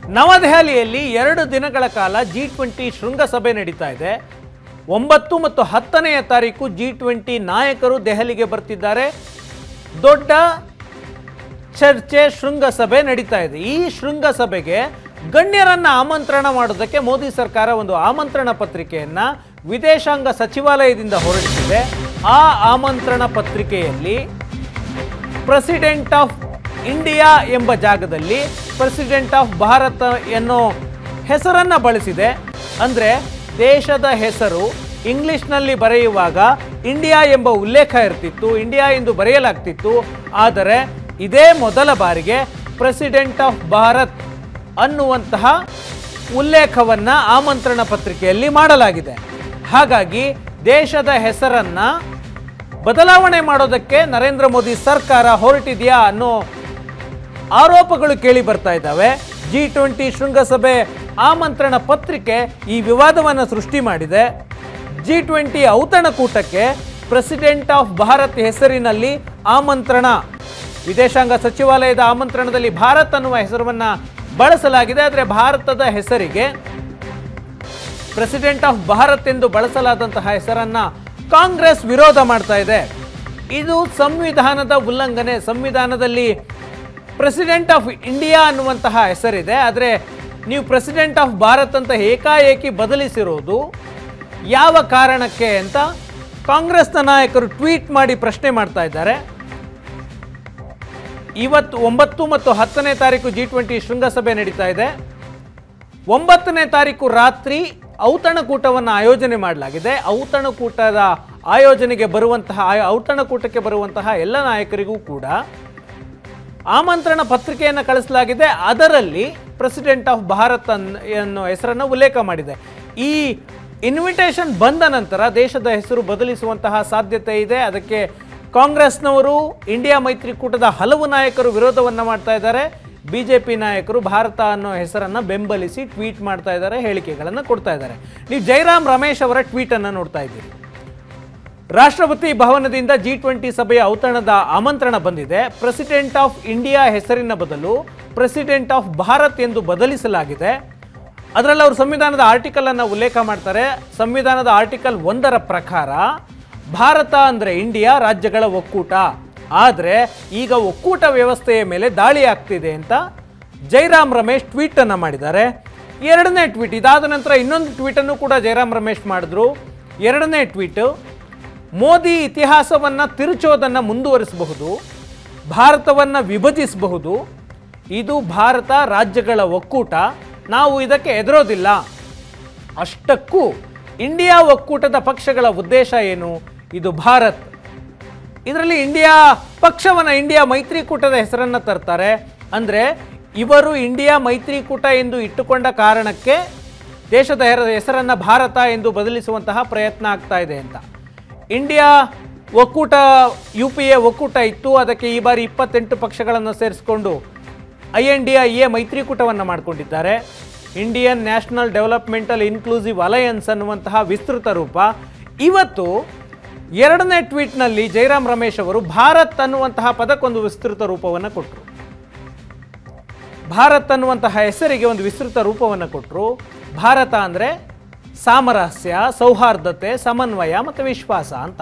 ನವದೆಹಲಿಯಲ್ಲಿ ಎರಡು ದಿನಗಳ ಕಾಲ ಜಿ ಟ್ವೆಂಟಿ ಶೃಂಗಸಭೆ ನಡೀತಾ ಇದೆ ಒಂಬತ್ತು ಮತ್ತು ಹತ್ತನೆಯ ತಾರೀಕು ಜಿ ಟ್ವೆಂಟಿ ನಾಯಕರು ದೆಹಲಿಗೆ ಬರ್ತಿದ್ದಾರೆ ದೊಡ್ಡ ಚರ್ಚೆ ಶೃಂಗಸಭೆ ನಡೀತಾ ಇದೆ ಈ ಶೃಂಗಸಭೆಗೆ ಗಣ್ಯರನ್ನ ಆಮಂತ್ರಣ ಮಾಡೋದಕ್ಕೆ ಮೋದಿ ಸರ್ಕಾರ ಒಂದು ಆಮಂತ್ರಣ ಪತ್ರಿಕೆಯನ್ನ ವಿದೇಶಾಂಗ ಸಚಿವಾಲಯದಿಂದ ಹೊರಡಿಸಿದೆ ಆ ಆಮಂತ್ರಣ ಪತ್ರಿಕೆಯಲ್ಲಿ ಪ್ರೆಸಿಡೆಂಟ್ ಆಫ್ ಇಂಡಿಯಾ ಎಂಬ ಜಾಗದಲ್ಲಿ ಪ್ರೆಸಿಡೆಂಟ್ ಆಫ್ ಭಾರತ ಎನ್ನೋ ಹೆಸರನ್ನ ಬಳಸಿದೆ ಅಂದ್ರೆ ದೇಶದ ಹೆಸರು ಇಂಗ್ಲಿಷ್ನಲ್ಲಿ ಬರೆಯುವಾಗ ಇಂಡಿಯಾ ಎಂಬ ಉಲ್ಲೇಖ ಇರ್ತಿತ್ತು ಇಂಡಿಯಾ ಎಂದು ಬರೆಯಲಾಗ್ತಿತ್ತು ಆದರೆ ಇದೇ ಮೊದಲ ಬಾರಿಗೆ ಪ್ರೆಸಿಡೆಂಟ್ ಆಫ್ ಭಾರತ್ ಅನ್ನುವಂತಹ ಉಲ್ಲೇಖವನ್ನ ಆಮಂತ್ರಣ ಪತ್ರಿಕೆಯಲ್ಲಿ ಮಾಡಲಾಗಿದೆ ಹಾಗಾಗಿ ದೇಶದ ಹೆಸರನ್ನ ಬದಲಾವಣೆ ಮಾಡೋದಕ್ಕೆ ನರೇಂದ್ರ ಮೋದಿ ಸರ್ಕಾರ ಹೊರಟಿದೆಯಾ ಅನ್ನೋ ಆರೋಪಗಳು ಕೇಳಿ ಬರ್ತಾ ಇದ್ದಾವೆ ಜಿ ಟ್ವೆಂಟಿ ಶೃಂಗಸಭೆ ಆಮಂತ್ರಣ ಪತ್ರಿಕೆ ಈ ವಿವಾದವನ್ನು ಸೃಷ್ಟಿ ಮಾಡಿದೆ ಜಿ ಟ್ವೆಂಟಿ ಔತಣಕೂಟಕ್ಕೆ ಪ್ರೆಸಿಡೆಂಟ್ ಆಫ್ ಭಾರತ್ ಹೆಸರಿನಲ್ಲಿ ಆಮಂತ್ರಣ ವಿದೇಶಾಂಗ ಸಚಿವಾಲಯದ ಆಮಂತ್ರಣದಲ್ಲಿ ಭಾರತ್ ಅನ್ನುವ ಹೆಸರನ್ನ ಬಳಸಲಾಗಿದೆ ಆದರೆ ಭಾರತದ ಹೆಸರಿಗೆ ಪ್ರೆಸಿಡೆಂಟ್ ಆಫ್ ಭಾರತ್ ಎಂದು ಬಳಸಲಾದಂತಹ ಹೆಸರನ್ನ ಕಾಂಗ್ರೆಸ್ ವಿರೋಧ ಮಾಡ್ತಾ ಇದೆ ಇದು ಸಂವಿಧಾನದ ಉಲ್ಲಂಘನೆ ಸಂವಿಧಾನದಲ್ಲಿ ಪ್ರೆಸಿಡೆಂಟ್ ಆಫ್ ಇಂಡಿಯಾ ಅನ್ನುವಂತಹ ಹೆಸರಿದೆ ಆದರೆ ನೀವು ಪ್ರೆಸಿಡೆಂಟ್ ಆಫ್ ಭಾರತ್ ಅಂತ ಏಕಾಏಕಿ ಬದಲಿಸಿರೋದು ಯಾವ ಕಾರಣಕ್ಕೆ ಅಂತ ಕಾಂಗ್ರೆಸ್ನ ನಾಯಕರು ಟ್ವೀಟ್ ಮಾಡಿ ಪ್ರಶ್ನೆ ಮಾಡ್ತಾ ಇದ್ದಾರೆ ಇವತ್ತು ಒಂಬತ್ತು ಮತ್ತು ಹತ್ತನೇ ತಾರೀಕು ಜಿ ಟ್ವೆಂಟಿ ಶೃಂಗಸಭೆ ನಡೀತಾ ಇದೆ ಒಂಬತ್ತನೇ ತಾರೀಕು ರಾತ್ರಿ ಔತಣಕೂಟವನ್ನು ಆಯೋಜನೆ ಮಾಡಲಾಗಿದೆ ಔತಣಕೂಟದ ಆಯೋಜನೆಗೆ ಬರುವಂತಹ ಆ ಔತಣಕೂಟಕ್ಕೆ ಬರುವಂತಹ ಎಲ್ಲ ನಾಯಕರಿಗೂ ಕೂಡ ಆಮಂತ್ರಣ ಪತ್ರಿಕೆಯನ್ನು ಕಳಿಸಲಾಗಿದೆ ಅದರಲ್ಲಿ ಪ್ರೆಸಿಡೆಂಟ್ ಆಫ್ ಭಾರತ್ ಅನ್ ಅನ್ನೋ ಹೆಸರನ್ನು ಉಲ್ಲೇಖ ಮಾಡಿದೆ ಈ ಇನ್ವಿಟೇಷನ್ ಬಂದ ನಂತರ ದೇಶದ ಹೆಸರು ಬದಲಿಸುವಂತಹ ಸಾಧ್ಯತೆ ಇದೆ ಅದಕ್ಕೆ ಕಾಂಗ್ರೆಸ್ನವರು ಇಂಡಿಯಾ ಮೈತ್ರಿಕೂಟದ ಹಲವು ನಾಯಕರು ವಿರೋಧವನ್ನು ಮಾಡ್ತಾ ಇದ್ದಾರೆ ಬಿಜೆಪಿ ನಾಯಕರು ಭಾರತ ಅನ್ನೋ ಹೆಸರನ್ನು ಬೆಂಬಲಿಸಿ ಟ್ವೀಟ್ ಮಾಡ್ತಾ ಇದ್ದಾರೆ ಹೇಳಿಕೆಗಳನ್ನು ಕೊಡ್ತಾ ಇದ್ದಾರೆ ನೀವು ಜೈರಾಮ್ ರಮೇಶ್ ಅವರ ಟ್ವೀಟನ್ನು ನೋಡ್ತಾ ಇದ್ದೀರಿ ರಾಷ್ಟ್ರಪತಿ ಭವನದಿಂದ ಜಿ ಟ್ವೆಂಟಿ ಸಭೆಯ ಔತಣದ ಆಮಂತ್ರಣ ಬಂದಿದೆ ಪ್ರೆಸಿಡೆಂಟ್ ಆಫ್ ಇಂಡಿಯಾ ಹೆಸರಿನ ಬದಲು ಪ್ರೆಸಿಡೆಂಟ್ ಆಫ್ ಭಾರತ್ ಎಂದು ಬದಲಿಸಲಾಗಿದೆ ಅದರಲ್ಲಿ ಅವರು ಸಂವಿಧಾನದ ಆರ್ಟಿಕಲ್ ಅನ್ನು ಉಲ್ಲೇಖ ಮಾಡ್ತಾರೆ ಸಂವಿಧಾನದ ಆರ್ಟಿಕಲ್ ಒಂದರ ಪ್ರಕಾರ ಭಾರತ ಅಂದರೆ ಇಂಡಿಯಾ ರಾಜ್ಯಗಳ ಒಕ್ಕೂಟ ಆದರೆ ಈಗ ಒಕ್ಕೂಟ ವ್ಯವಸ್ಥೆಯ ಮೇಲೆ ದಾಳಿ ಆಗ್ತಿದೆ ಅಂತ ಜೈರಾಮ್ ರಮೇಶ್ ಟ್ವೀಟ್ ಅನ್ನು ಮಾಡಿದ್ದಾರೆ ಎರಡನೇ ಟ್ವೀಟ್ ಇದಾದ ನಂತರ ಇನ್ನೊಂದು ಟ್ವೀಟನ್ನು ಕೂಡ ಜೈರಾಮ್ ರಮೇಶ್ ಮಾಡಿದ್ರು ಎರಡನೇ ಟ್ವೀಟು ಮೋದಿ ಇತಿಹಾಸವನ್ನು ತಿರುಚೋದನ್ನು ಮುಂದುವರಿಸಬಹುದು ಭಾರತವನ್ನು ವಿಭಜಿಸಬಹುದು ಇದು ಭಾರತ ರಾಜ್ಯಗಳ ಒಕ್ಕೂಟ ನಾವು ಇದಕ್ಕೆ ಎದುರೋದಿಲ್ಲ ಅಷ್ಟಕ್ಕೂ ಇಂಡಿಯಾ ಒಕ್ಕೂಟದ ಪಕ್ಷಗಳ ಉದ್ದೇಶ ಏನು ಇದು ಭಾರತ್ ಇದರಲ್ಲಿ ಇಂಡಿಯಾ ಪಕ್ಷವನ್ನು ಇಂಡಿಯಾ ಮೈತ್ರಿಕೂಟದ ಹೆಸರನ್ನು ತರ್ತಾರೆ ಅಂದರೆ ಇವರು ಇಂಡಿಯಾ ಮೈತ್ರಿಕೂಟ ಎಂದು ಇಟ್ಟುಕೊಂಡ ಕಾರಣಕ್ಕೆ ದೇಶದ ಹೆರ- ಹೆಸರನ್ನ ಭಾರತ ಎಂದು ಬದಲಿಸುವಂತಹ ಪ್ರಯತ್ನ ಆಗ್ತಾ ಇದೆ ಅಂತ ಇಂಡಿಯಾ ಒಕ್ಕೂಟ ಯು ಪಿ ಎ ಒಕ್ಕೂಟ ಇತ್ತು ಅದಕ್ಕೆ ಈ ಬಾರಿ ಇಪ್ಪತ್ತೆಂಟು ಪಕ್ಷಗಳನ್ನು ಸೇರಿಸಿಕೊಂಡು I N D I A ಮೈತ್ರಿಕೂಟವನ್ನು ಮಾಡಿಕೊಂಡಿದ್ದಾರೆ Indian national developmental inclusive alliance ಅನ್ನುವಂತಹ ವಿಸ್ತೃತ ರೂಪ ಇವತ್ತು ಎರಡನೇ ಟ್ವೀಟ್ನಲ್ಲಿ ಜೈರಾಮ್ ರಮೇಶ್ ಅವರು ಭಾರತ್ ಅನ್ನುವಂತಹ ಪದಕ್ಕೊಂದು ವಿಸ್ತೃತ ರೂಪವನ್ನು ಕೊಟ್ಟರು ಭಾರತ್ ಅನ್ನುವಂತಹ ಹೆಸರಿಗೆ ಒಂದು ವಿಸ್ತೃತ ರೂಪವನ್ನು ಕೊಟ್ಟರು ಭಾರತ ಅಂದರೆ ಸಾಮರಸ್ಯ ಸೌಹಾರ್ದತೆ ಸಮನ್ವಯ ಮತ್ತು ವಿಶ್ವಾಸ ಅಂತ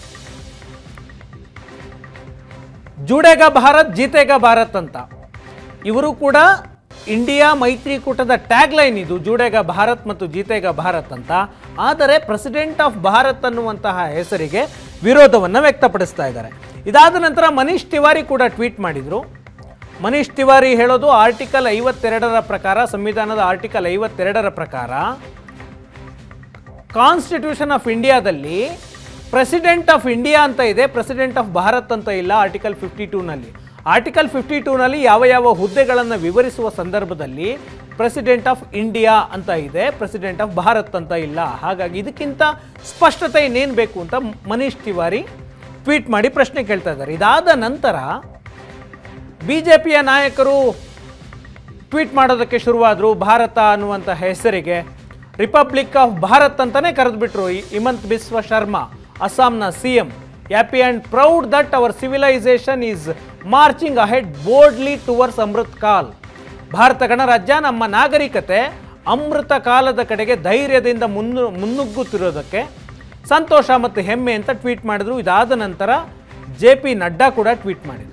ಜುಡೇಗ ಭಾರತ್ ಜೀತೆಗ ಭಾರತ್ ಅಂತ ಇವರು ಕೂಡ ಇಂಡಿಯಾ ಮೈತ್ರಿಕೂಟದ ಟ್ಯಾಗ್ ಲೈನ್ ಇದು ಜುಡೇಗ ಭಾರತ್ ಮತ್ತು ಜೀತೆಗ ಭಾರತ್ ಅಂತ ಆದರೆ ಪ್ರೆಸಿಡೆಂಟ್ ಆಫ್ ಭಾರತ್ ಅನ್ನುವಂತಹ ಹೆಸರಿಗೆ ವಿರೋಧವನ್ನು ವ್ಯಕ್ತಪಡಿಸ್ತಾ ಇದ್ದಾರೆ ಇದಾದ ನಂತರ ಮನೀಶ್ ತಿವಾರಿ ಕೂಡ ಟ್ವೀಟ್ ಮಾಡಿದರು ಮನೀಶ್ ತಿವಾರಿ ಹೇಳೋದು ಆರ್ಟಿಕಲ್ ಐವತ್ತೆರಡರ ಪ್ರಕಾರ ಸಂವಿಧಾನದ ಆರ್ಟಿಕಲ್ ಐವತ್ತೆರಡರ ಪ್ರಕಾರ ಕಾನ್ಸ್ಟಿಟ್ಯೂಷನ್ ಆಫ್ ಇಂಡಿಯಾದಲ್ಲಿ ಪ್ರೆಸಿಡೆಂಟ್ ಆಫ್ ಇಂಡಿಯಾ ಅಂತ ಇದೆ ಪ್ರೆಸಿಡೆಂಟ್ ಆಫ್ ಭಾರತ್ ಅಂತ ಇಲ್ಲ ಆರ್ಟಿಕಲ್ ಫಿಫ್ಟಿ ಟೂನಲ್ಲಿ ಆರ್ಟಿಕಲ್ ಫಿಫ್ಟಿ ಟೂನಲ್ಲಿ ಯಾವ ಯಾವ ಹುದ್ದೆಗಳನ್ನು ವಿವರಿಸುವ ಸಂದರ್ಭದಲ್ಲಿ ಪ್ರೆಸಿಡೆಂಟ್ ಆಫ್ ಇಂಡಿಯಾ ಅಂತ ಇದೆ ಪ್ರೆಸಿಡೆಂಟ್ ಆಫ್ ಭಾರತ್ ಅಂತ ಇಲ್ಲ ಹಾಗಾಗಿ ಇದಕ್ಕಿಂತ ಸ್ಪಷ್ಟತೆ ಇನ್ನೇನು ಬೇಕು ಅಂತ ಮನೀಶ್ ತಿವಾರಿ ಟ್ವೀಟ್ ಮಾಡಿ ಪ್ರಶ್ನೆ ಕೇಳ್ತಾ ಇದ್ದಾರೆ ಇದಾದ ನಂತರ ಬಿ ಜೆ ಪಿಯ ನಾಯಕರು ಟ್ವೀಟ್ ಮಾಡೋದಕ್ಕೆ ಶುರುವಾದರು ಭಾರತ ಅನ್ನುವಂಥ ಹೆಸರಿಗೆ ರಿಪಬ್ಲಿಕ್ ಆಫ್ ಭಾರತ್ ಅಂತಲೇ ಕರೆದುಬಿಟ್ರು ಹಿಮಂತ್ ಬಿಸ್ವ ಶರ್ಮಾ ಅಸ್ಸಾಂನ C M happy and proud that our civilisation is marching ahead boldly towards Amrit Kaal Bharat ಗಣರಾಜ್ಯ ನಮ್ಮ ನಾಗರಿಕತೆ ಅಮೃತ ಕಾಲದ ಕಡೆಗೆ ಧೈರ್ಯದಿಂದ ಮುನ್ನು ಮುನ್ನುಗ್ಗುತ್ತಿರೋದಕ್ಕೆ ಸಂತೋಷ ಮತ್ತು ಹೆಮ್ಮೆ ಅಂತ ಟ್ವೀಟ್ ಮಾಡಿದ್ರು ಇದಾದ ನಂತರ ಜೆ ಪಿ ನಡ್ಡಾ ಕೂಡ ಟ್ವೀಟ್ ಮಾಡಿದರು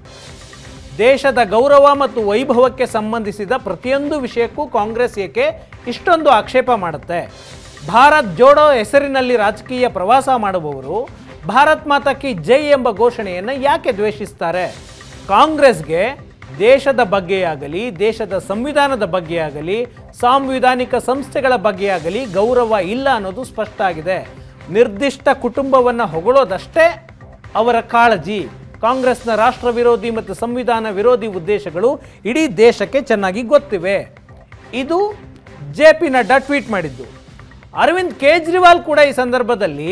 ದೇಶದ ಗೌರವ ಮತ್ತು ವೈಭವಕ್ಕೆ ಸಂಬಂಧಿಸಿದ ಪ್ರತಿಯೊಂದು ವಿಷಯಕ್ಕೂ ಕಾಂಗ್ರೆಸ್ ಏಕೆ ಇಷ್ಟೊಂದು ಆಕ್ಷೇಪ ಮಾಡುತ್ತೆ ಭಾರತ್ ಜೋಡೋ ಹೆಸರಿನಲ್ಲಿ ರಾಜಕೀಯ ಪ್ರವಾಸ ಮಾಡುವವರು ಭಾರತ್ ಮಾತಾ ಕಿ ಜೈ ಎಂಬ ಘೋಷಣೆಯನ್ನು ಯಾಕೆ ದ್ವೇಷಿಸ್ತಾರೆ ಕಾಂಗ್ರೆಸ್ಗೆ ದೇಶದ ಬಗ್ಗೆಯಾಗಲಿ ದೇಶದ ಸಂವಿಧಾನದ ಬಗ್ಗೆಯಾಗಲಿ ಸಾಂವಿಧಾನಿಕ ಸಂಸ್ಥೆಗಳ ಬಗ್ಗೆಯಾಗಲಿ ಗೌರವ ಇಲ್ಲ ಅನ್ನೋದು ಸ್ಪಷ್ಟ ಆಗಿದೆ ನಿರ್ದಿಷ್ಟ ಕುಟುಂಬವನ್ನು ಹೊಗಳೋದಷ್ಟೇ ಅವರ ಕಾಳಜಿ ಕಾಂಗ್ರೆಸ್ನ ರಾಷ್ಟ್ರ ವಿರೋಧಿ ಮತ್ತು ಸಂವಿಧಾನ ವಿರೋಧಿ ಉದ್ದೇಶಗಳು ಇಡೀ ದೇಶಕ್ಕೆ ಚೆನ್ನಾಗಿ ಗೊತ್ತಿವೆ ಇದು ಜೆ ಪಿ ನಡ್ಡಾ ಟ್ವೀಟ್ ಮಾಡಿದ್ದು ಅರವಿಂದ್ ಕೇಜ್ರಿವಾಲ್ ಕೂಡ ಈ ಸಂದರ್ಭದಲ್ಲಿ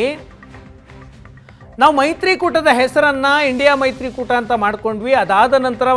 ನಾವು ಮೈತ್ರಿಕೂಟದ ಹೆಸರನ್ನ ಇಂಡಿಯಾ ಮೈತ್ರಿಕೂಟ ಅಂತ ಮಾಡ್ಕೊಂಡ್ವಿ ಅದಾದ ನಂತರ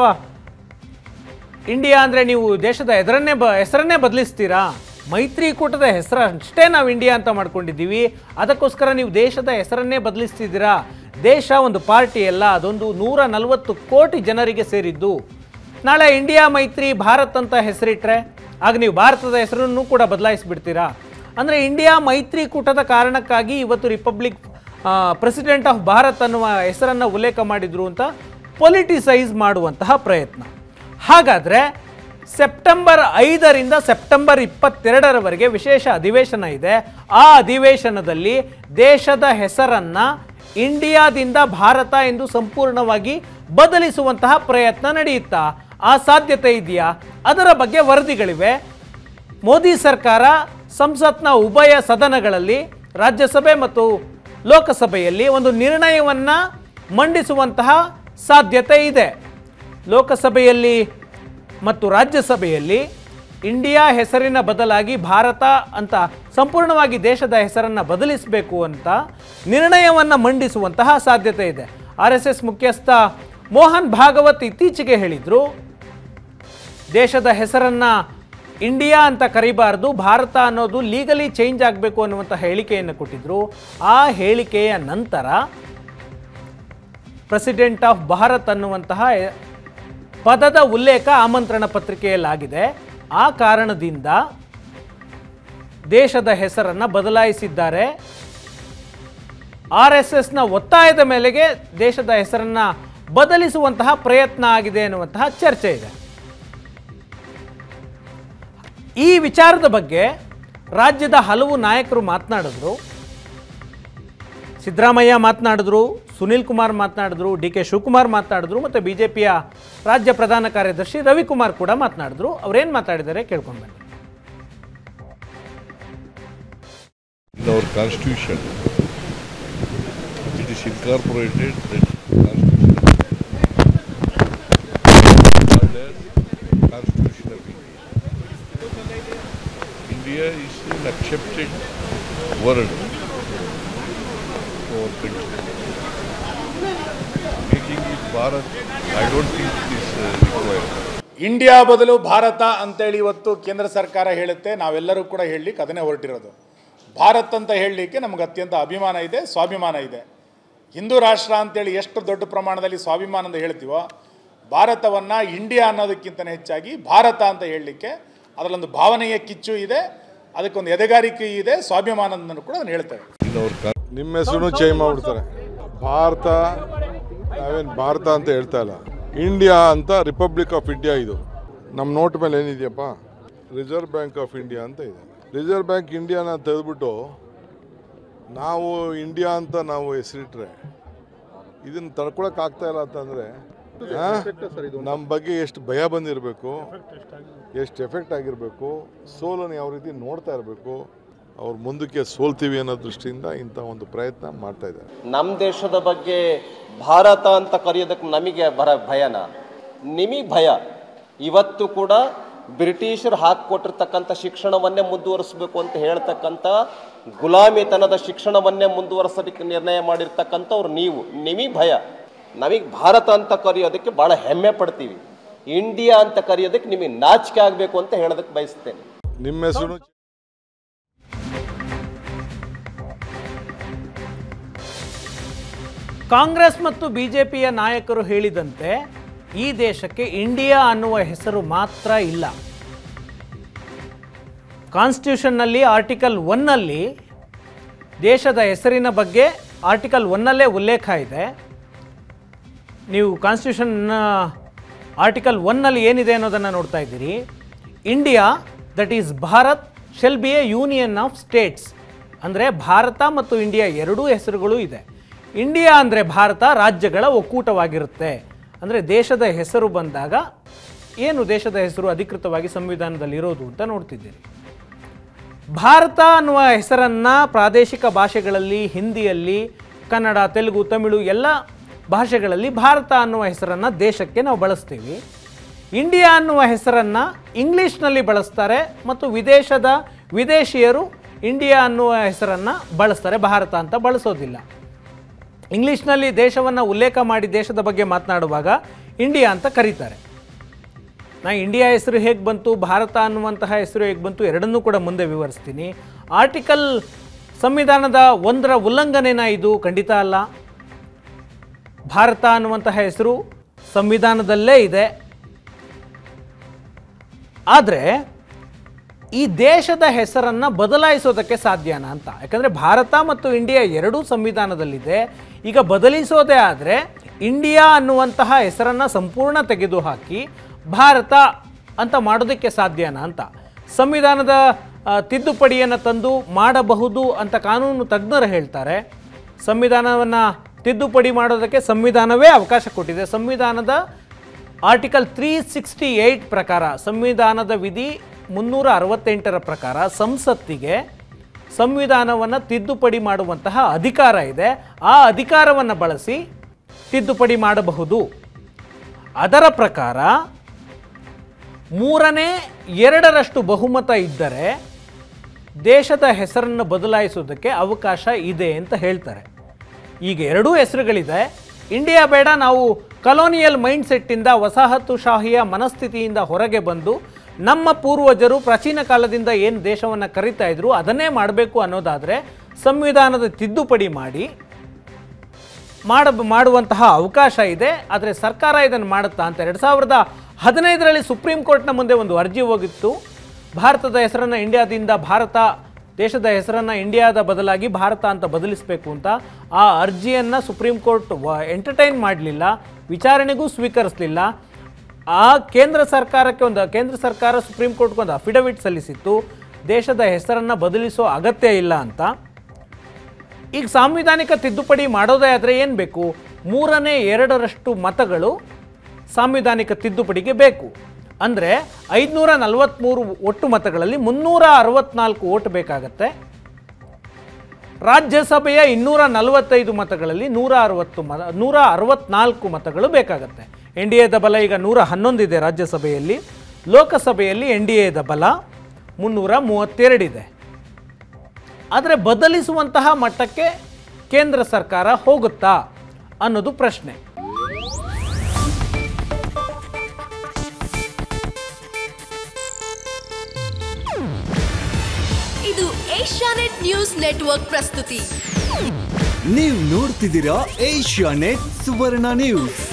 ಇಂಡಿಯಾ ಅಂದರೆ ನೀವು ದೇಶದ ಹೆಸರನ್ನೇ ಬ ಹೆಸರನ್ನೇ ಬದಲಿಸ್ತೀರಾ ಮೈತ್ರಿಕೂಟದ ಹೆಸರು ಅಷ್ಟೇ ನಾವು ಇಂಡಿಯಾ ಅಂತ ಮಾಡ್ಕೊಂಡಿದ್ದೀವಿ ಅದಕ್ಕೋಸ್ಕರ ನೀವು ದೇಶದ ಹೆಸರನ್ನೇ ಬದಲಿಸ್ತಿದ್ದೀರಾ ದೇಶ ಒಂದು ಪಾರ್ಟಿ ಅಲ್ಲ ಅದೊಂದು ನೂರ ನಲವತ್ತು ಕೋಟಿ ಜನರಿಗೆ ಸೇರಿದ್ದು ನಾಳೆ ಇಂಡಿಯಾ ಮೈತ್ರಿ ಭಾರತ್ ಅಂತ ಹೆಸರಿಟ್ರೆ ಆಗ ನೀವು ಭಾರತದ ಹೆಸರನ್ನು ಕೂಡ ಬದಲಾಯಿಸಿಬಿಡ್ತೀರಾ ಅಂದರೆ ಇಂಡಿಯಾ ಮೈತ್ರಿಕೂಟದ ಕಾರಣಕ್ಕಾಗಿ ಇವತ್ತು ರಿಪಬ್ಲಿಕ್ ಪ್ರೆಸಿಡೆಂಟ್ ಆಫ್ ಭಾರತ್ ಅನ್ನುವ ಹೆಸರನ್ನು ಉಲ್ಲೇಖ ಮಾಡಿದ್ರು ಅಂತ ಪೊಲಿಟಿಸೈಸ್ ಮಾಡುವಂತಹ ಪ್ರಯತ್ನ ಹಾಗಾದರೆ ಸೆಪ್ಟೆಂಬರ್ ಐದರಿಂದ ಸೆಪ್ಟೆಂಬರ್ ಇಪ್ಪತ್ತೆರಡರವರೆಗೆ ವಿಶೇಷ ಅಧಿವೇಶನ ಇದೆ ಆ ಅಧಿವೇಶನದಲ್ಲಿ ದೇಶದ ಹೆಸರನ್ನು ಇಂಡಿಯಾದಿಂದ ಭಾರತ ಎಂದು ಸಂಪೂರ್ಣವಾಗಿ ಬದಲಿಸುವಂತಹ ಪ್ರಯತ್ನ ನಡೆಯುತ್ತಾ ಆ ಸಾಧ್ಯತೆ ಇದೆಯಾ ಅದರ ಬಗ್ಗೆ ವರದಿಗಳಿವೆ ಮೋದಿ ಸರ್ಕಾರ ಸಂಸತ್ನ ಉಭಯ ಸದನಗಳಲ್ಲಿ ರಾಜ್ಯಸಭೆ ಮತ್ತು ಲೋಕಸಭೆಯಲ್ಲಿ ಒಂದು ನಿರ್ಣಯವನ್ನು ಮಂಡಿಸುವಂತಹ ಸಾಧ್ಯತೆ ಇದೆ ಲೋಕಸಭೆಯಲ್ಲಿ ಮತ್ತು ರಾಜ್ಯಸಭೆಯಲ್ಲಿ ಇಂಡಿಯಾ ಹೆಸರಿನ ಬದಲಾಗಿ ಭಾರತ ಅಂತ ಸಂಪೂರ್ಣವಾಗಿ ದೇಶದ ಹೆಸರನ್ನು ಬದಲಿಸಬೇಕು ಅಂತ ನಿರ್ಣಯವನ್ನು ಮಂಡಿಸುವಂತಹ ಸಾಧ್ಯತೆ ಇದೆ ಆರ್ ಎಸ್ ಎಸ್ ಮುಖ್ಯಸ್ಥ ಮೋಹನ್ ಭಾಗವತ್ ಇತ್ತೀಚೆಗೆ ಹೇಳಿದರು ದೇಶದ ಹೆಸರನ್ನು ಇಂಡಿಯಾ ಅಂತ ಕರಿಬಾರ್ದು ಭಾರತ ಅನ್ನೋದು ಲೀಗಲಿ ಚೇಂಜ್ ಆಗಬೇಕು ಅನ್ನುವಂಥ ಹೇಳಿಕೆಯನ್ನು ಕೊಟ್ಟಿದ್ದರು ಆ ಹೇಳಿಕೆಯ ನಂತರ ಪ್ರೆಸಿಡೆಂಟ್ ಆಫ್ ಭಾರತ್ ಅನ್ನುವಂತಹ ಪದದ ಉಲ್ಲೇಖ ಆಮಂತ್ರಣ ಪತ್ರಿಕೆಯಲ್ಲಾಗಿದೆ ಆ ಕಾರಣದಿಂದ ದೇಶದ ಹೆಸರನ್ನು ಬದಲಾಯಿಸಿದ್ದಾರೆ ಆರ್ ಎಸ್ ಎಸ್ನ ಒತ್ತಾಯದ ಮೇಲೆಗೆ ದೇಶದ ಹೆಸರನ್ನು ಬದಲಿಸುವಂತಹ ಪ್ರಯತ್ನ ಆಗಿದೆ ಎನ್ನುವಂತಹ ಚರ್ಚೆ ಇದೆ ಈ ವಿಚಾರದ ಬಗ್ಗೆ ರಾಜ್ಯದ ಹಲವು ನಾಯಕರು ಮಾತನಾಡಿದ್ರು ಸಿದ್ದರಾಮಯ್ಯ ಮಾತನಾಡಿದ್ರು ಸುನಿಲ್ ಕುಮಾರ್ ಮಾತನಾಡಿದ್ರು ಡಿ ಕೆ ಶಿವಕುಮಾರ್ ಮಾತನಾಡಿದ್ರು ಮತ್ತು ಬಿ ಜೆ ಪಿಯ ರಾಜ್ಯ ಪ್ರಧಾನ ಕಾರ್ಯದರ್ಶಿ ರವಿಕುಮಾರ್ ಕೂಡ ಮಾತನಾಡಿದ್ರು ಅವ್ರೇನು ಮಾತಾಡಿದ್ದಾರೆ ಕೇಳ್ಕೊಂಡು ಬನ್ನಿ in our constitution. It is incorporated that constitution called as Constitution of India. India is an accepted word for country. Making it Bharat, I don't think it is uh, required. India ಬದಲು ಭಾರತ ಅಂತೇಳಿ ಇವತ್ತು ಕೇಂದ್ರ ಸರ್ಕಾರ ಹೇಳುತ್ತೆ ನಾವೆಲ್ಲರೂ ಕೂಡ ಹೇಳಲಿಕ್ಕೆ ಅದನ್ನೇ ಹೊರಟಿರೋದು ಭಾರತ್ ಅಂತ ಹೇಳಲಿಕ್ಕೆ ನಮ್ಗೆ ಅತ್ಯಂತ ಅಭಿಮಾನ ಇದೆ ಸ್ವಾಭಿಮಾನ ಇದೆ ಹಿಂದೂ ರಾಷ್ಟ್ರ ಅಂತೇಳಿ ಎಷ್ಟು ದೊಡ್ಡ ಪ್ರಮಾಣದಲ್ಲಿ ಸ್ವಾಭಿಮಾನದ ಹೇಳ್ತೀವೋ ಭಾರತವನ್ನು ಇಂಡಿಯಾ ಅನ್ನೋದಕ್ಕಿಂತ ಹೆಚ್ಚಾಗಿ ಭಾರತ ಅಂತ ಹೇಳಲಿಕ್ಕೆ ಅದರಲ್ಲೊಂದು ಭಾವನೆಯ ಕಿಚ್ಚು ಇದೆ ಅದಕ್ಕೊಂದು ಎದೆಗಾರಿಕೆ ಇದೆ ಸ್ವಾಭಿಮಾನವನ್ನು ಕೂಡ ಅದನ್ನು ಹೇಳ್ತೇವೆ In our con- ನಿಮ್ಮ ಹೆಸರು ಚೇಂಜ್ ಮಾಡ್ಬಿಡ್ತಾರೆ ಭಾರತ ನಾವೇನು ಭಾರತ ಅಂತ ಹೇಳ್ತಾ ಇಲ್ಲ ಇಂಡಿಯಾ ಅಂತ ರಿಪಬ್ಲಿಕ್ ಆಫ್ ಇಂಡಿಯಾ ಇದು ನಮ್ಮ ನೋಟ್ ಮೇಲೆ ಏನಿದೆಯಪ್ಪ ರಿಸರ್ವ್ ಬ್ಯಾಂಕ್ ಆಫ್ ಇಂಡಿಯಾ ಅಂತ ಇದೆ ರಿಸರ್ವ್ ಬ್ಯಾಂಕ್ ಇಂಡಿಯಾನ ತೆಗೆದ್ಬಿಟ್ಟು ನಾವು ಇಂಡಿಯಾ ಅಂತ ನಾವು ಹೆಸರಿಟ್ರೆ ಇದನ್ನು ತಡ್ಕೊಳಕ್ ಆಗ್ತಾ ಇಲ್ಲ ಅಂತಂದ್ರೆ ನಮ್ಮ ಬಗ್ಗೆ ಎಷ್ಟು ಭಯ ಬಂದಿರಬೇಕು ಎಷ್ಟು ಎಫೆಕ್ಟ್ ಆಗಿರಬೇಕು ಸೋಲನ್ನು ಯಾವ ರೀತಿ ನೋಡ್ತಾ ಇರಬೇಕು ಅವ್ರು ಮುಂದಕ್ಕೆ ಸೋಲ್ತೀವಿ ಅನ್ನೋ ದೃಷ್ಟಿಯಿಂದ ಇಂಥ ಒಂದು ಪ್ರಯತ್ನ ಮಾಡ್ತಾ ಇದ್ದಾರೆ ನಮ್ಮ ದೇಶದ ಬಗ್ಗೆ ಭಾರತ ಅಂತ ಕರೆಯೋದಕ್ಕೆ ನಮಗೆ ಬರ ಭಯನ ನಿಮಗೆ ಭಯ ಇವತ್ತು ಕೂಡ ಬ್ರಿಟಿಷರು ಹಾಕಿಕೊಟ್ಟಿರ್ತಕ್ಕಂಥ ಶಿಕ್ಷಣವನ್ನೇ ಮುಂದುವರಿಸಬೇಕು ಅಂತ ಹೇಳ್ತಕ್ಕಂಥ ಗುಲಾಮಿತನದ ಶಿಕ್ಷಣವನ್ನೇ ಮುಂದುವರಿಸೋದಕ್ಕೆ ನಿರ್ಣಯ ಮಾಡಿರ್ತಕ್ಕಂಥವ್ರು ನೀವು ನಿಮಗೆ ಭಯ ನಮಗೆ ಭಾರತ ಅಂತ ಕರೆಯೋದಕ್ಕೆ ಭಾಳ ಹೆಮ್ಮೆ ಪಡ್ತೀವಿ ಇಂಡಿಯಾ ಅಂತ ಕರೆಯೋದಕ್ಕೆ ನಿಮಗೆ ನಾಚಿಕೆ ಆಗಬೇಕು ಅಂತ ಹೇಳೋದಕ್ಕೆ ಬಯಸ್ತೇನೆ ನಿಮ್ಮ ಹೆಸರು ಕಾಂಗ್ರೆಸ್ ಮತ್ತು ಬಿಜೆಪಿಯ ನಾಯಕರು ಹೇಳಿದಂತೆ ಈ ದೇಶಕ್ಕೆ ಇಂಡಿಯಾ ಅನ್ನುವ ಹೆಸರು ಮಾತ್ರ ಇಲ್ಲ ಕಾನ್ಸ್ಟಿಟ್ಯೂಷನ್ನಲ್ಲಿ ಆರ್ಟಿಕಲ್ ಒನ್ನಲ್ಲಿ ದೇಶದ ಹೆಸರಿನ ಬಗ್ಗೆ ಆರ್ಟಿಕಲ್ ಒನ್ನಲ್ಲೇ ಉಲ್ಲೇಖ ಇದೆ ನೀವು ಕಾನ್ಸ್ಟಿಟ್ಯೂಷನ್ ಆರ್ಟಿಕಲ್ ಒನ್ನಲ್ಲಿ ಏನಿದೆ ಅನ್ನೋದನ್ನು ನೋಡ್ತಾ ಇದ್ದೀರಿ India that is Bharat shall be a union of states ಅಂದರೆ ಭಾರತ ಮತ್ತು ಇಂಡಿಯಾ ಎರಡೂ ಹೆಸರುಗಳು ಇದೆ ಇಂಡಿಯಾ ಅಂದರೆ ಭಾರತ ರಾಜ್ಯಗಳ ಒಕ್ಕೂಟವಾಗಿರುತ್ತೆ ಅಂದರೆ ದೇಶದ ಹೆಸರು ಬಂದಾಗ ಏನು ದೇಶದ ಹೆಸರು ಅಧಿಕೃತವಾಗಿ ಸಂವಿಧಾನದಲ್ಲಿ ಇರೋದು ಅಂತ ನೋಡ್ತಿದ್ದೀರಿ ಭಾರತ ಅನ್ನುವ ಹೆಸರನ್ನು ಪ್ರಾದೇಶಿಕ ಭಾಷೆಗಳಲ್ಲಿ ಹಿಂದಿಯಲ್ಲಿ ಕನ್ನಡ ತೆಲುಗು ತಮಿಳು ಎಲ್ಲ ಭಾಷೆಗಳಲ್ಲಿ ಭಾರತ ಅನ್ನುವ ಹೆಸರನ್ನು ದೇಶಕ್ಕೆ ನಾವು ಬಳಸ್ತೀವಿ ಇಂಡಿಯಾ ಅನ್ನುವ ಹೆಸರನ್ನು ಇಂಗ್ಲೀಷ್ನಲ್ಲಿ ಬಳಸ್ತಾರೆ ಮತ್ತು ವಿದೇಶದ ವಿದೇಶಿಯರು ಇಂಡಿಯಾ ಅನ್ನುವ ಹೆಸರನ್ನು ಬಳಸ್ತಾರೆ ಭಾರತ ಅಂತ ಬಳಸೋದಿಲ್ಲ ಇಂಗ್ಲೀಷ್ನಲ್ಲಿ ದೇಶವನ್ನು ಉಲ್ಲೇಖ ಮಾಡಿ ದೇಶದ ಬಗ್ಗೆ ಮಾತನಾಡುವಾಗ ಇಂಡಿಯಾ ಅಂತ ಕರೀತಾರೆ ನಾ ಇಂಡಿಯಾ ಹೆಸರು ಹೇಗೆ ಬಂತು ಭಾರತ ಅನ್ನುವಂತಹ ಹೆಸರು ಹೇಗೆ ಬಂತು ಎರಡನ್ನೂ ಕೂಡ ಮುಂದೆ ವಿವರಿಸ್ತೀನಿ ಆರ್ಟಿಕಲ್ ಸಂವಿಧಾನದ ಒಂದರ ಉಲ್ಲಂಘನೆನ ಇದು ಖಂಡಿತ ಅಲ್ಲ ಭಾರತ ಅನ್ನುವಂತಹ ಹೆಸರು ಸಂವಿಧಾನದಲ್ಲೇ ಇದೆ ಆದರೆ ಈ ದೇಶದ ಹೆಸರನ್ನು ಬದಲಾಯಿಸೋದಕ್ಕೆ ಸಾಧ್ಯನಾ ಅಂತ ಯಾಕಂದರೆ ಭಾರತ ಮತ್ತು ಇಂಡಿಯಾ ಎರಡೂ ಸಂವಿಧಾನದಲ್ಲಿದೆ ಈಗ ಬದಲಿಸೋದೇ ಆದರೆ ಇಂಡಿಯಾ ಅನ್ನುವಂತಹ ಹೆಸರನ್ನು ಸಂಪೂರ್ಣ ತೆಗೆದುಹಾಕಿ ಭಾರತ ಅಂತ ಮಾಡೋದಕ್ಕೆ ಸಾಧ್ಯನಾ ಅಂತ ಸಂವಿಧಾನದ ಆ, ತಿದ್ದುಪಡಿಯನ್ನು ತಂದು ಮಾಡಬಹುದು ಅಂತ ಕಾನೂನು ತಜ್ಞರು ಹೇಳ್ತಾರೆ ಸಂವಿಧಾನವನ್ನು ತಿದ್ದುಪಡಿ ಮಾಡೋದಕ್ಕೆ ಸಂವಿಧಾನವೇ ಅವಕಾಶ ಕೊಟ್ಟಿದೆ ಸಂವಿಧಾನದ ಆರ್ಟಿಕಲ್ ತ್ರೀ ಸಿಕ್ಸ್ಟಿ ಏಯ್ಟ್ ಪ್ರಕಾರ ಸಂವಿಧಾನದ ವಿಧಿ ಮುನ್ನೂರ ಅರವತ್ತೆಂಟರ ಪ್ರಕಾರ ಸಂಸತ್ತಿಗೆ ಸಂವಿಧಾನವನ್ನು ತಿದ್ದುಪಡಿ ಮಾಡುವಂತಹ ಅಧಿಕಾರ ಇದೆ ಆ ಅಧಿಕಾರವನ್ನು ಬಳಸಿ ತಿದ್ದುಪಡಿ ಮಾಡಬಹುದು ಅದರ ಪ್ರಕಾರ ಮೂರನೇ ಎರಡರಷ್ಟು ಬಹುಮತ ಇದ್ದರೆ ದೇಶದ ಹೆಸರನ್ನು ಬದಲಾಯಿಸೋದಕ್ಕೆ ಅವಕಾಶ ಇದೆ ಅಂತ ಹೇಳ್ತಾರೆ ಈಗ ಎರಡೂ ಹೆಸರುಗಳಿದೆ ಇಂಡಿಯಾ ಬೇಡ ನಾವು ಕಲೋನಿಯಲ್ ಮೈಂಡ್ ಸೆಟ್ಟಿಂದ ವಸಾಹತುಶಾಹಿಯ ಮನಸ್ಥಿತಿಯಿಂದ ಹೊರಗೆ ಬಂದು ನಮ್ಮ ಪೂರ್ವಜರು ಪ್ರಾಚೀನ ಕಾಲದಿಂದ ಏನು ದೇಶವನ್ನು ಕರಿತಾ ಇದ್ರು ಅದನ್ನೇ ಮಾಡಬೇಕು ಅನ್ನೋದಾದರೆ ಸಂವಿಧಾನದ ತಿದ್ದುಪಡಿ ಮಾಡಿ ಮಾಡ ಮಾಡುವಂತಹ ಅವಕಾಶ ಇದೆ ಆದರೆ ಸರ್ಕಾರ ಇದನ್ನು ಮಾಡುತ್ತಾ ಅಂತ ಎರಡು ಸಾವಿರದ ಹದಿನೈದರಲ್ಲಿ ಸುಪ್ರೀಂ ಕೋರ್ಟ್ನ ಮುಂದೆ ಒಂದು ಅರ್ಜಿ ಹೋಗಿತ್ತು ಭಾರತದ ಹೆಸರನ್ನು ಇಂಡಿಯಾದಿಂದ ಭಾರತ ದೇಶದ ಹೆಸರನ್ನು ಇಂಡಿಯಾದ ಬದಲಾಗಿ ಭಾರತ ಅಂತ ಬದಲಿಸಬೇಕು ಅಂತ ಆ ಅರ್ಜಿಯನ್ನು ಸುಪ್ರೀಂ ಕೋರ್ಟ್ ಎಂಟರ್ಟೈನ್ ಮಾಡಲಿಲ್ಲ ವಿಚಾರಣೆಗೂ ಸ್ವೀಕರಿಸಲಿಲ್ಲ ಆ ಕೇಂದ್ರ ಸರ್ಕಾರಕ್ಕೆ ಒಂದು ಕೇಂದ್ರ ಸರ್ಕಾರ ಸುಪ್ರೀಂ ಕೋರ್ಟ್ಗೆ ಒಂದು ಅಫಿಡವಿಟ್ ಸಲ್ಲಿಸಿತ್ತು ದೇಶದ ಹೆಸರನ್ನು ಬದಲಿಸೋ ಅಗತ್ಯ ಇಲ್ಲ ಅಂತ ಈಗ ಸಾಂವಿಧಾನಿಕ ತಿದ್ದುಪಡಿ ಮಾಡೋದೇ ಆದರೆ ಏನು ಬೇಕು ಮೂರನೇ ಎರಡರಷ್ಟು ಮತಗಳು ಸಾಂವಿಧಾನಿಕ ತಿದ್ದುಪಡಿಗೆ ಬೇಕು ಅಂದರೆ ಐದುನೂರ ನಲವತ್ತ್ಮೂರು ಒಟ್ಟು ಮತಗಳಲ್ಲಿ ಮುನ್ನೂರ ಅರವತ್ನಾಲ್ಕು ಓಟ್ ಬೇಕಾಗತ್ತೆ ರಾಜ್ಯಸಭೆಯ ಇನ್ನೂರ ನಲವತ್ತೈದು ಮತಗಳಲ್ಲಿ ನೂರ ಅರವತ್ತು ಮತ ನೂರ ಅರವತ್ನಾಲ್ಕು ಮತಗಳು ಬೇಕಾಗತ್ತೆ ಎನ್ ಡಿ ಎದ ಬಲ ಈಗ ನೂರ ಹನ್ನೊಂದಿದೆ ರಾಜ್ಯಸಭೆಯಲ್ಲಿ ಲೋಕಸಭೆಯಲ್ಲಿ ಎನ್ ಡಿ ಎದ ಬಲ ಮುನ್ನೂರ ಮೂವತ್ತೆರಡಿದೆ ಆದರೆ ಬದಲಿಸುವಂತಹ ಮಟ್ಟಕ್ಕೆ ಕೇಂದ್ರ ಸರ್ಕಾರ ಹೋಗುತ್ತಾ ಅನ್ನೋದು ಪ್ರಶ್ನೆ ಇದು ಏಷ್ಯಾನೆಟ್ ನ್ಯೂಸ್ ನೆಟ್ವರ್ಕ್ ಪ್ರಸ್ತುತಿ ನೀವು ನೋಡ್ತಿದ್ದೀರಾ ಏಷ್ಯಾ ನೆಟ್ ಸುವರ್ಣ ನ್ಯೂಸ್